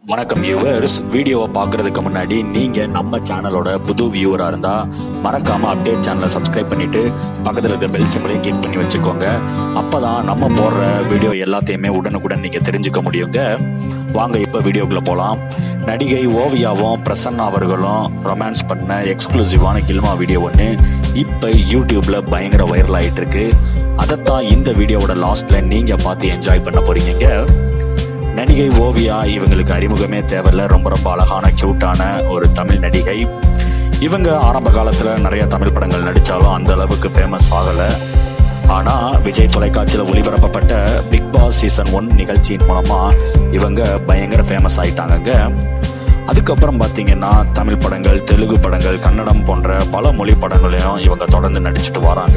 வணக்கம் வியூவர்ஸ் வீடியோவை பார்க்கறதுக்கு முன்னாடி நீங்க நம்ம சேனலோட புது வியூவரா இருந்தா மறக்காம அப்டேட் சேனலை சப்ஸ்கிரைப் பண்ணிட்டு பக்கத்துல இருக்க பெல் சிம்பிளையும் கிளிக் பண்ணி வச்சுக்கோங்க அப்பதான் நம்ம போடுற வீடியோ எல்லாத்தையுமே உடனுக்குடன் நீங்க தெரிஞ்சுக்க முடியுங்க வாங்க இப்ப வீடியோக்குள்ள போலாம் நடிகை ஓவியாவும் பிரசன்னா அவர்களும் ரொமான்ஸ் பண்ண எக்ஸ்க்ளூசிவான கில்மா வீடியோ ஒன்று இப்போ யூடியூப்ல பயங்கர வைரல் ஆயிட்டு இருக்கு அதைத்தான் இந்த வீடியோவோட லாஸ்ட்ல நீங்க பார்த்து என்ஜாய் பண்ண போறீங்க நடிகை ஓவியா இவங்களுக்கு அறிமுகமே தேவையில்ல ரொம்ப ரொம்ப அழகான கியூட்டான ஒரு தமிழ் நடிகை இவங்க ஆரம்ப காலத்துல நிறைய தமிழ் படங்கள் நடிச்சாலும் அந்த அளவுக்கு ஃபேமஸ் ஆகல ஆனா விஜய் தொலைக்காட்சியில ஒளிபரப்பப்பட்ட பிக் பாஸ் சீசன் ஒன் நிகழ்ச்சியின் மூலமா இவங்க பயங்கர ஃபேமஸ் ஆயிட்டாங்கங்க அதுக்கப்புறம் பார்த்தீங்கன்னா தமிழ் படங்கள் தெலுங்கு படங்கள் கன்னடம் போன்ற பல மொழி படங்களையும் இவங்க தொடர்ந்து நடிச்சிட்டு வராங்க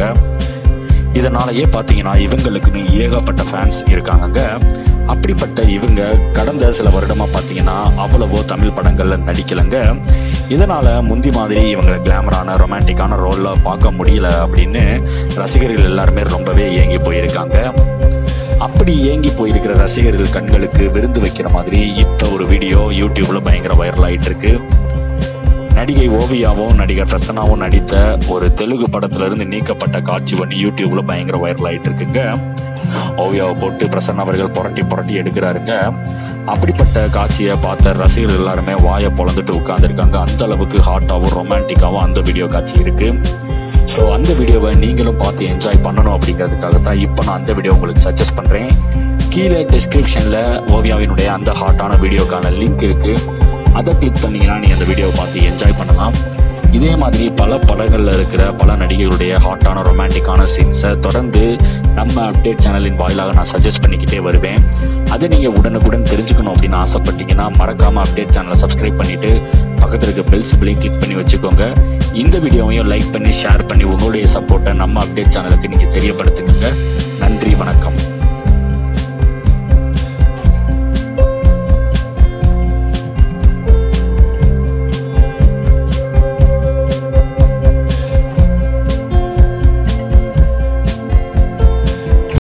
இதனாலயே பார்த்தீங்கன்னா இவங்களுக்குன்னு ஏகப்பட்ட ஃபேன்ஸ் இருக்காங்க அப்படிப்பட்ட இவங்க கடந்த சில வருடமா பார்த்தீங்கன்னா அவ்வளவோ தமிழ் படங்கள்ல நடிக்கலைங்க இதனால முந்தி மாதிரி இவங்க கிளாமரான ரொமான்டிக்கான ரோல்ல பார்க்க முடியல அப்படின்னு ரசிகர்கள் எல்லாருமே ரொம்பவே ஏங்கி போயிருக்காங்க அப்படி ஏங்கி போயிருக்கிற ரசிகர்கள் கண்களுக்கு விருந்து வைக்கிற மாதிரி இப்ப ஒரு வீடியோ யூடியூப்ல பயங்கர வைரல் ஆயிட்டு இருக்கு நடிகை ஓவியாவும் நடிகர் பிரசன்னாவும் நடித்த ஒரு தெலுங்கு படத்துல இருந்து நீக்கப்பட்ட காட்சி பண்ணி யூடியூப்ல பயங்கர வைரல் ஆயிட்டு இருக்குங்க ஓவியாவை போட்டு பிரசன்னா அவர்கள் புரட்டி புரட்டி எடுக்கிறாருங்க அப்படிப்பட்ட காட்சியை பார்த்த ரசிகர்கள் எல்லாருமே வாயை பொழந்துட்டு உட்கார்ந்துருக்காங்க அந்த அளவுக்கு ஹாட்டாவும் ரொமான்டிக்காவும் அந்த வீடியோ காட்சி இருக்கு ஸோ அந்த வீடியோவை நீங்களும் பார்த்து என்ஜாய் பண்ணணும் அப்படிங்கிறதுக்காக தான் இப்போ நான் அந்த வீடியோ உங்களுக்கு சஜஸ்ட் பண்ணுறேன் கீழே டிஸ்கிரிப்ஷனில் ஓவியாவினுடைய அந்த ஹாட்டான வீடியோக்கான லிங்க் இருக்கு அதை கிளிக் பண்ணீங்கன்னா நீங்கள் அந்த வீடியோவை பார்த்து என்ஜாய் பண்ணலாம் இதே மாதிரி பல படங்களில் இருக்கிற பல நடிகைகளுடைய ஹாட்டான ரொமான்டிக்கான சீன்ஸை தொடர்ந்து நம்ம அப்டேட் சேனலின் வாயிலாக நான் சஜஸ்ட் பண்ணிக்கிட்டே வருவேன் அதை நீங்கள் உடனுக்குடன் தெரிஞ்சுக்கணும் அப்படின்னு ஆசைப்பட்டீங்கன்னா மறக்காமல் அப்டேட் சேனலை சப்ஸ்கிரைப் பண்ணிட்டு பக்கத்தில் இருக்க பெல் சிம்பிளையும் கிளிக் பண்ணி வச்சுக்கோங்க இந்த வீடியோவையும் லைக் பண்ணி ஷேர் பண்ணி உங்களுடைய சப்போர்ட்டை நம்ம அப்டேட் சேனலுக்கு நீங்கள் தெரியப்படுத்துங்க நன்றி வணக்கம்